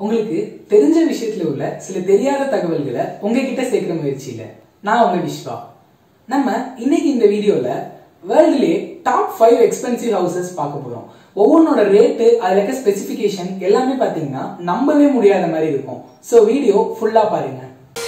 உங்களுக்கு தெரிஞ்ச விஷயத்துல உள்ள சில தெரியாத தகவல்களை உங்ககிட்ட சேர்க்கிற முயற்சியில நான் உங்க விஸ்வா நம்ம இன்னைக்கு இந்த வீடியோல வேர்ல்ட்லயே டாப் ஃபைவ் எக்ஸ்பென்சிவ் ஹவுசஸ் பார்க்க போறோம் ஒவ்வொன்னோட ரேட்டு அதுல இருக்க ஸ்பெசிஃபிகேஷன் எல்லாமே பாத்தீங்கன்னா நம்பவே முடியாத மாதிரி இருக்கும் ஸோ வீடியோ ஃபுல்லா பாருங்க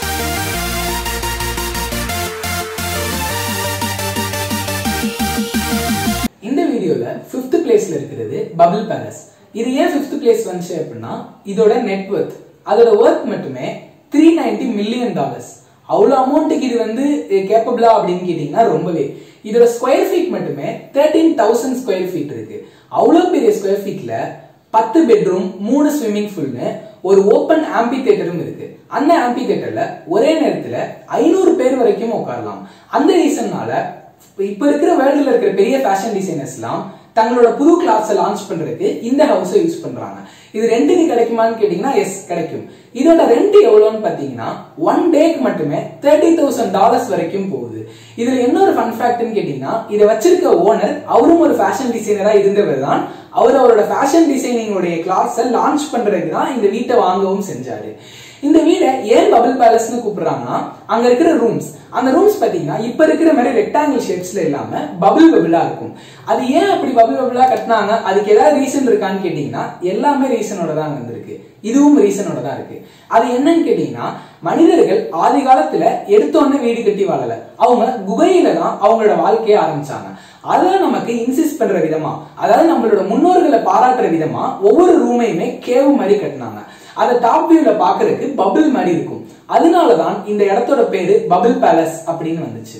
இந்த வீடியோல ஃபிஃப்த் பிளேஸ்ல இருக்கிறது பபிள் பேலஸ் இது ஏன் ஃபிஃப்த் பிளேஸ் வந்துச்சு அப்படின்னா இதோட நெட்வொர்க் அதோட ஒர்க் மட்டுமே த்ரீ நைன்டி மில்லியன் டாலர்ஸ் அவ்வளோ அமௌண்ட்டுக்கு இது வந்து கேப்பபிளா அப்படின்னு கேட்டீங்கன்னா ரொம்பவே இதோட ஸ்கொயர் ஃபீட் மட்டுமே தேர்ட்டீன் தௌசண்ட் ஸ்கொயர் ஃபீட் இருக்கு அவ்வளோ பெரிய ஸ்கொயர் ஃபீட்ல பத்து பெட்ரூம் மூணு ஸ்விம்மிங் பூல்னு ஒரு ஓப்பன் ஆம்பி தேட்டரும் இருக்கு அந்த ஆம்பி தேட்டர்ல ஒரே நேரத்துல ஐநூறு பேர் வரைக்கும் உட்காரலாம் அந்த ரீசன்னால இப்ப இருக்கிற வேர்ல்டுல இருக்கிற பெரிய ஃபேஷன் டிசைனர்ஸ்லாம் தங்களோட புது கிளாத்ஸை லான்ச் பண்றதுக்கு இந்த ஹவுஸை யூஸ் பண்றாங்க இது ரெண்டுக்கு கிடைக்குமான்னு கேட்டீங்கன்னா எஸ் கிடைக்கும் இதோட ரெண்ட் எவ்வளோன்னு பாத்தீங்கன்னா ஒன் டேக்கு மட்டுமே தேர்ட்டி தௌசண்ட் டாலர்ஸ் வரைக்கும் போகுது இதுல இன்னொரு ஃபன் ஃபேக்ட்னு கேட்டீங்கன்னா இதை வச்சிருக்க ஓனர் அவரும் ஒரு ஃபேஷன் டிசைனரா இருந்தவர் தான் அவர் அவரோட ஃபேஷன் டிசைனிங்கோடைய கிளாத்ஸை லான்ச் பண்றதுக்கு தான் இந்த வீட்டை வாங்கவும் செஞ்சாரு இந்த வீடை ஏன் பபிள் பேலஸ்னு கூப்பிடுறாங்கன்னா அங்க இருக்கிற ரூம்ஸ் அந்த ரூம்ஸ் பாத்தீங்கன்னா இப்ப இருக்கிற மாதிரி ரெக்டாங்கிள் ஷேப்ஸ்ல இல்லாம பபிள் பபிளா இருக்கும் அது ஏன் அப்படி பபிள் பபிளா கட்டினாங்க அதுக்கு ஏதாவது ரீசன் இருக்கான்னு கேட்டீங்கன்னா எல்லாமே ரீசனோட தான் வந்திருக்கு இதுவும் ரீசனோட தான் இருக்கு அது என்னன்னு கேட்டீங்கன்னா மனிதர்கள் ஆதி காலத்துல எடுத்தோன்னே வீடு கட்டி வாழல அவங்க குகையில தான் அவங்களோட வாழ்க்கையை ஆரம்பிச்சாங்க அதை நமக்கு இன்சிஸ்ட் பண்ற விதமா அதாவது நம்மளோட முன்னோர்களை பாராட்டுற விதமா ஒவ்வொரு ரூமையுமே கேவு மாதிரி கட்டினாங்க அதை டாப் வியூல பாக்குறதுக்கு பபிள் மாதிரி இருக்கும் அதனாலதான் இந்த இடத்தோட பேரு பபிள் பேலஸ் அப்படின்னு வந்துச்சு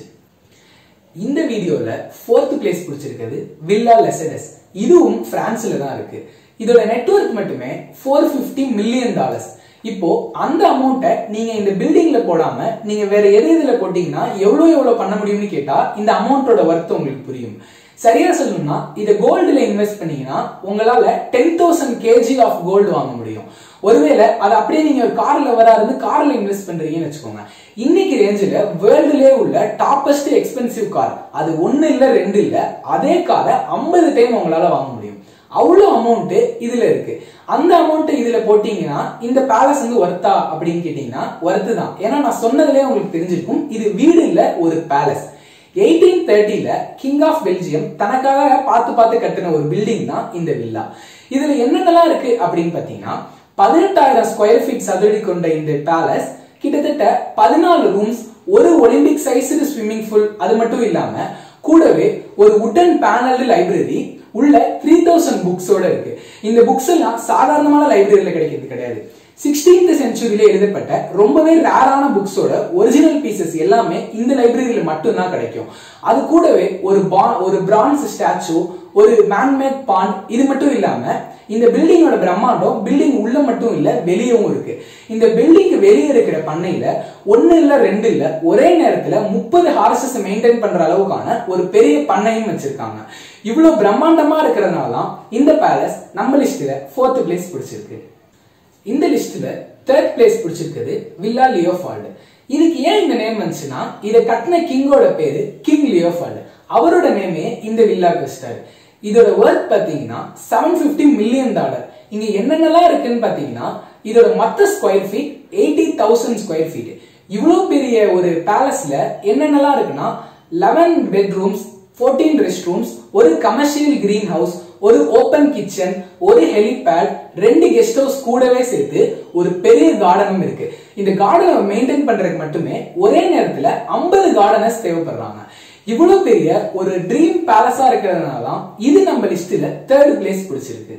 இந்த வீடியோல ஃபோர்த் பிளேஸ் பிடிச்சிருக்கிறது வில்லா லெசடஸ் இதுவும் பிரான்ஸ்ல தான் இருக்கு இதோட நெட்ஒர்க் மட்டுமே ஃபோர் பிப்டி மில்லியன் டாலர்ஸ் இப்போ அந்த அமௌண்ட்டை நீங்க இந்த பில்டிங்ல போடாம நீங்க வேற எது இதுல போட்டீங்கன்னா எவ்வளவு எவ்வளவு பண்ண முடியும்னு கேட்டா இந்த அமௌண்ட்டோட ஒர்த் உங்களுக்கு புரியும் சரியா சொல்லணும்னா இதை கோல்டுல இன்வெஸ்ட் பண்ணீங்கன்னா உங்களால ten thousand KG of gold வாங்க முடியும் ஒருவேளை அதை அப்படியே நீங்க ஒரு கார்ல வரா இருந்து கார்ல இன்வெஸ்ட் பண்றீங்கன்னு வச்சுக்கோங்க இன்னைக்கு ரேஞ்சில் வேர்ல்டுலே உள்ள டாப்பஸ்ட் எக்ஸ்பென்சிவ் கார் அது ஒன்னு இல்ல ரெண்டு இல்ல அதே காரை ஐம்பது டைம் உங்களால வாங்க முடியும் அவ்வளவு அமௌண்ட் இதுல இருக்கு அந்த அமௌண்ட் இதுல போட்டீங்கன்னா இந்த பேலஸ் வந்து ஒர்த்தா அப்படின்னு கேட்டீங்கன்னா ஒர்த்து தான் ஏன்னா நான் சொன்னதுலேயே உங்களுக்கு தெரிஞ்சிருக்கும் இது வீடு இல்ல ஒரு பேலஸ் எயிட்டீன் தேர்ட்டில கிங் ஆஃப் பெல்ஜியம் தனக்காக பார்த்து பார்த்து கட்டின ஒரு பில்டிங் தான் இந்த வில்லா இதுல என்னென்னலாம் இருக்கு அப்படின்னு பாத்தீங்கன்னா பதினெட்டாயிரம் ஸ்கொயர் ஃபீட் சதுரடி கொண்ட இந்த பேலஸ் கிட்டத்தட்ட பதினாலு ரூம்ஸ் ஒரு ஒலிம்பிக் சைஸ் ஸ்விம்மிங் பூல் அது மட்டும் இல்லாம கூடவே ஒரு உட்டன் பேனல்டு லைப்ரரி உள்ள த்ரீ தௌசண்ட் புக்ஸோட இருக்கு இந்த புக்ஸ் எல்லாம் சாதாரணமான லைப்ரரியில கிடைக்கிறது கிடையாது சிக்ஸ்டீன்த் செஞ்சுரியில எழுதப்பட்ட ரொம்பவே ரேரான புக்ஸோட ஒரிஜினல் பீசஸ் எல்லாமே இந்த லைப்ரரியில மட்டும்தான் கிடைக்கும் அது கூடவே ஒரு பா ஒரு பிரான்ஸ் ஸ்டாச்சு ஒரு மேன்மேட் பாண்ட் இது மட்டும் இல்லாம இந்த பில்டிங்கோட பிரம்மாண்டம் பில்டிங் உள்ள மட்டும் இல்ல வெளியவும் இருக்கு இந்த பில்டிங்க்கு வெளியே இருக்கிற பண்ணையில ஒன்னு இல்ல ரெண்டு இல்ல ஒரே நேரத்துல முப்பது ஹார்சஸ் மெயின்டைன் பண்ற அளவுக்கான ஒரு பெரிய பண்ணையும் வச்சிருக்காங்க இவ்வளவு பிரம்மாண்டமா இருக்கிறதுனால தான் இந்த பேலஸ் நம்ம லிஸ்ட்ல ஃபோர்த் பிளேஸ் பிடிச்சிருக்கு இந்த லிஸ்ட்ல தேர்ட் பிளேஸ் பிடிச்சிருக்குது வில்லா லியோஃபால்டு இதுக்கு ஏன் இந்த நேம் வந்துச்சுன்னா இதை கட்டின கிங்கோட பேரு கிங் லியோஃபால்டு அவரோட நேமே இந்த வில்லாக்கு வச்சிட்டாரு இதோட ஒர்க் பாத்தீங்கன்னா செவன் பிப்டி மில்லியன் டாலர் இங்க என்னென்னலாம் இருக்குன்னு பாத்தீங்கன்னா இதோட மொத்த square feet eighty thousand square feet இவ்வளவு பெரிய ஒரு பேலஸ்ல என்னென்னலாம் இருக்குன்னா eleven bedrooms fourteen restrooms ஒரு கமர்ஷியல் கிரீன் ஹவுஸ் ஒரு ஓப்பன் கிச்சன் ஒரு ஹெலிபேட் ரெண்டு கெஸ்ட் ஹவுஸ் கூடவே சேர்த்து ஒரு பெரிய கார்டனும் இருக்கு இந்த கார்டனை மெயின்டைன் பண்றதுக்கு மட்டுமே ஒரே நேரத்துல ஐம்பது கார்டனர்ஸ் தேவைப்படுறாங்க இவ்வளவு பெரிய ஒரு ட்ரீம் பேலஸா இருக்கிறதுனால தான் இது நம்ம லிஸ்ட்ல தேர்ட் பிளேஸ் பிடிச்சிருக்கு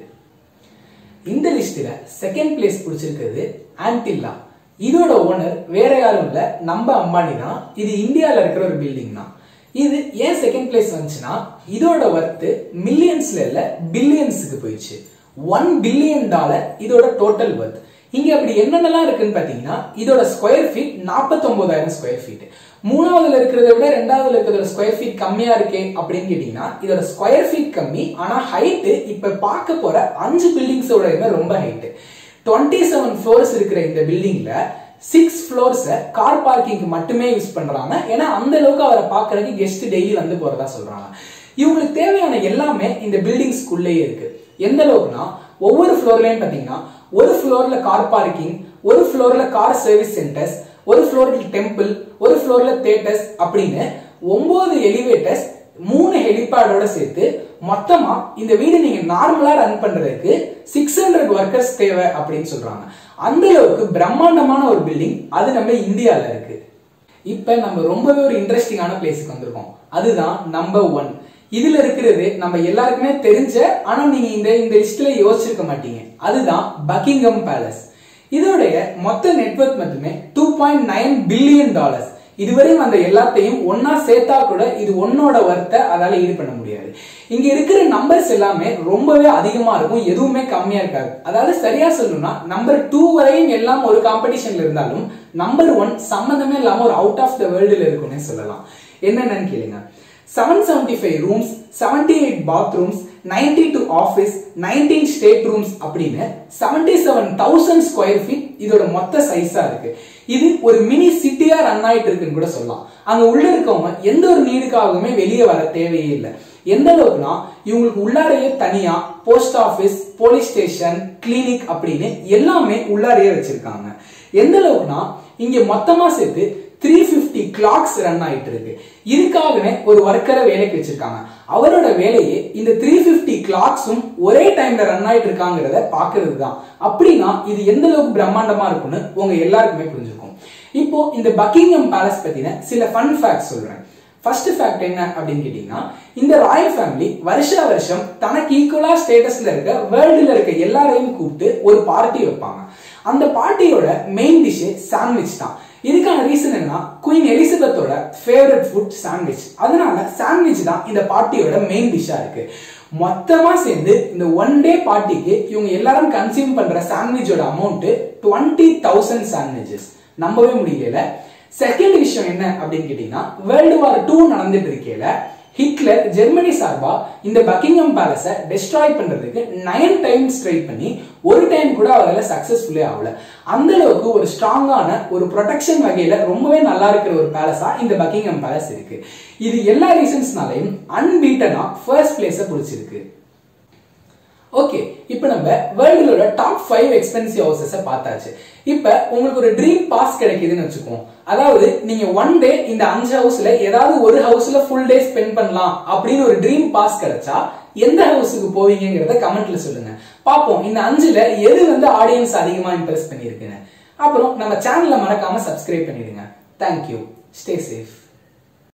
இந்த லிஸ்ட்ல செகண்ட் பிளேஸ் பிடிச்சிருக்கிறது ஆன்டில்லா இதோட ஓனர் வேற யாரும் இல்ல நம்ம அம்பானி தான் இது இந்தியால இருக்கிற ஒரு பில்டிங் தான் இது ஏன் செகண்ட் பிளேஸ் வந்துச்சுன்னா இதோட ஒர்த்து மில்லியன்ஸ்ல இல்ல பில்லியன்ஸுக்கு போயிடுச்சு ஒன் பில்லியன் டாலர் இதோட டோட்டல் ஒர்த் இங்க அப்படி என்னென்னலாம் இருக்குன்னு பாத்தீங்கன்னா இதோட ஸ்கொயர் ஃபீட் நாற்பத்தி ஒன்பதாயிரம் ஸ்கொயர் ஃபீட் மூணாவதுல இருக்கிறத விட ரெண்டாவதுல இருக்கிறதோட ஸ்கொயர் ஃபீட் கம்மியா இருக்கே அப்படின்னு கேட்டீங்கன்னா இதோட ஸ்கொயர் ஃபீட் கம்மி ஆனா ஹைட் இப்ப பார்க்க போற அஞ்சு பில்டிங்ஸோட ரொம்ப ஹைட் டுவெண்ட்டி செவன் ஃப்ளோர்ஸ் இருக்கிற இந்த பில்டிங்ல சிக்ஸ் ஃப்ளோர்ஸ கார் பார்க்கிங்க்கு மட்டுமே யூஸ் பண்றாங்க ஏன்னா அந்த அளவுக்கு அவரை பார்க்கறதுக்கு கெஸ்ட் டெய்லி வந்து போறதா சொல்றாங்க இவங்களுக்கு தேவையான எல்லாமே இந்த பில்டிங்ஸ்குள்ளேயே இருக்கு எந்த அளவுக்குன்னா ஒவ்வொரு ஃப்ளோர்லயும் பாத்தீங்கன்னா ஒரு ஃப்ளோர்ல கார் பார்க்கிங் ஒரு ஃப்ளோர்ல கார் சர்வீஸ் சென்டர்ஸ் ஒரு ஃப்ளோர்ல டெம்பிள் ஒரு ஃப்ளோர்ல தேட்டர்ஸ் அப்படின்னு ஒன்பது எலிவேட்டர்ஸ் மூணு ஹெலிபேடோட சேர்த்து மொத்தமா இந்த வீடு நீங்க நார்மலா ரன் பண்றதுக்கு சிக்ஸ் ஹண்ட்ரட் ஒர்க்கர்ஸ் தேவை அப்படின்னு சொல்றாங்க அந்த அளவுக்கு பிரம்மாண்டமான ஒரு பில்டிங் அது நம்ம இந்தியால இருக்கு இப்ப நம்ம ரொம்பவே ஒரு இன்ட்ரெஸ்டிங்கான பிளேஸுக்கு வந்திருக்கோம் அதுதான் நம்பர் ஒன் இதுல இருக்கிறது நம்ம எல்லாருக்குமே தெரிஞ்ச ஆனா நீங்க இந்த இந்த லிஸ்ட்ல யோசிச்சிருக்க மாட்டீங்க அதுதான் பக்கிங்ஹாம் பேலஸ் இதோடைய மொத்த நெட்வொர்க் மட்டுமே two point nine billion dollars இதுவரையும் அந்த எல்லாத்தையும் ஒன்னா சேர்த்தா கூட இது ஒன்னோட ஒர்த்தை அதால ஈடு பண்ண முடியாது இங்க இருக்கிற நம்பர்ஸ் எல்லாமே ரொம்பவே அதிகமா இருக்கும் எதுவுமே கம்மியா இருக்காது அதாவது சரியா சொல்லணும்னா நம்பர் டூ வரையும் எல்லாம் ஒரு காம்படிஷன்ல இருந்தாலும் நம்பர் ஒன் சம்பந்தமே இல்லாம ஒரு அவுட் ஆஃப் த வேர்ல்டுல இருக்கும்னு சொல்லலாம் என்னென்னு கேளுங்க seven seventy five rooms seventy eight bathrooms ninety two office nineteen state rooms அப்படின்னு seventy seven thousand square feet இதோட மொத்த சைஸா இருக்கு இது ஒரு மினி சிட்டியா ரன் ஆயிட்டு இருக்குன்னு கூட சொல்லலாம் அங்க உள்ள இருக்கவங்க எந்த ஒரு நீடுக்காகவுமே வெளியே வர தேவையே இல்லை எந்த அளவுக்குனா இவங்களுக்கு உள்ளாரையே தனியா post office police station clinic அப்படின்னு எல்லாமே உள்ளாரையே வச்சிருக்காங்க எந்த அளவுக்குனா இங்க மொத்தமா சேர்த்து த்ரீ பிப்டி கிளாக்ஸ் ரன் ஆயிட்டு இருக்கு இதுக்காகவே ஒரு ஒர்க்கரை வேலைக்கு வச்சிருக்காங்க அவரோட வேலையே இந்த த்ரீ பிப்டி கிளாக்ஸும் ஒரே டைம்ல ரன் ஆயிட்டு இருக்காங்கிறத பாக்குறது தான் அப்படின்னா இது எந்த அளவுக்கு பிரம்மாண்டமா இருக்கும்னு உங்க எல்லாருக்குமே புரிஞ்சிருக்கும் இப்போ இந்த பக்கிங்ஹாம் பேலஸ் பத்தின சில ஃபன் ஃபேக்ட் சொல்றேன் ஃபர்ஸ்ட் ஃபேக்ட் என்ன அப்படின்னு கேட்டீங்கன்னா இந்த ராயல் ஃபேமிலி வருஷா வருஷம் தனக்கு ஈக்குவலா ஸ்டேட்டஸ்ல இருக்க வேர்ல்டுல இருக்க எல்லாரையும் கூப்பிட்டு ஒரு பார்ட்டி வைப்பாங்க அந்த பார்ட்டியோட மெயின் டிஷ் சாண்ட்விச் தான் இதுக்கான ரீசன் என்னன்னா குயின் எலிசபெத்தோட ஃபேவரட் ஃபுட் சாண்ட்விச் அதனால சாண்ட்விச் தான் இந்த பார்ட்டியோட மெயின் டிஷ்ஷா இருக்கு மொத்தமா சேர்ந்து இந்த ஒன் டே பார்ட்டிக்கு இவங்க எல்லாரும் கன்சியூம் பண்ற சாண்ட்விச்சோட அமௌண்ட் டுவெண்ட்டி தௌசண்ட் சாண்ட்விச்சஸ் நம்பவே முடியல செகண்ட் விஷயம் என்ன அப்படின்னு கேட்டீங்கன்னா வேர்ல்டு வார் டூ நடந்துட்டு இருக்கையில ஹிட்லர் ஜெர்மனி சார்பா இந்த பக்கிங்ஹாம் பேலஸை டெஸ்ட்ராய் பண்றதுக்கு நைன் டைம்ஸ் ட்ரை பண்ணி ஒரு டைம் கூட அவரால் சக்சஸ்ஃபுல்லே ஆகல அந்த அளவுக்கு ஒரு ஸ்ட்ராங்கான ஒரு ப்ரொடெக்ஷன் வகையில ரொம்பவே நல்லா இருக்கிற ஒரு பேலஸா இந்த பக்கிங்ஹாம் பேலஸ் இருக்கு இது எல்லா ரீசன்ஸ்னாலையும் அன்பீட்டனா ஃபர்ஸ்ட் பிளேஸை பிடிச்சிருக்கு ஓகே இப்போ நம்ம வேர்ல்டுலோட டாப் ஃபைவ் எக்ஸ்பென்சிவ் ஹவுசஸ் பார்த்தாச்சு இப்போ உங்களுக்கு ஒரு ட்ரீம் பாஸ் கிடைக்குதுன்னு வச்சுக்கோம் அதாவது நீங்க ஒன் டே இந்த அஞ்சு ஹவுஸ்ல ஏதாவது ஒரு ஹவுஸ்ல ஃபுல் டே ஸ்பெண்ட் பண்ணலாம் அப்படின்னு ஒரு ட்ரீம் பாஸ் கிடைச்சா எந்த ஹவுஸுக்கு போவீங்கிறத கமெண்ட்ல சொல்லுங்க பார்ப்போம் இந்த அஞ்சுல எது வந்து ஆடியன்ஸ் அதிகமா இம்ப்ரெஸ் பண்ணிருக்குன்னு அப்புறம் நம்ம சேனலை மறக்காம சப்ஸ்கிரைப் பண்ணிடுங்க தேங்க்யூ ஸ்டே சேஃப்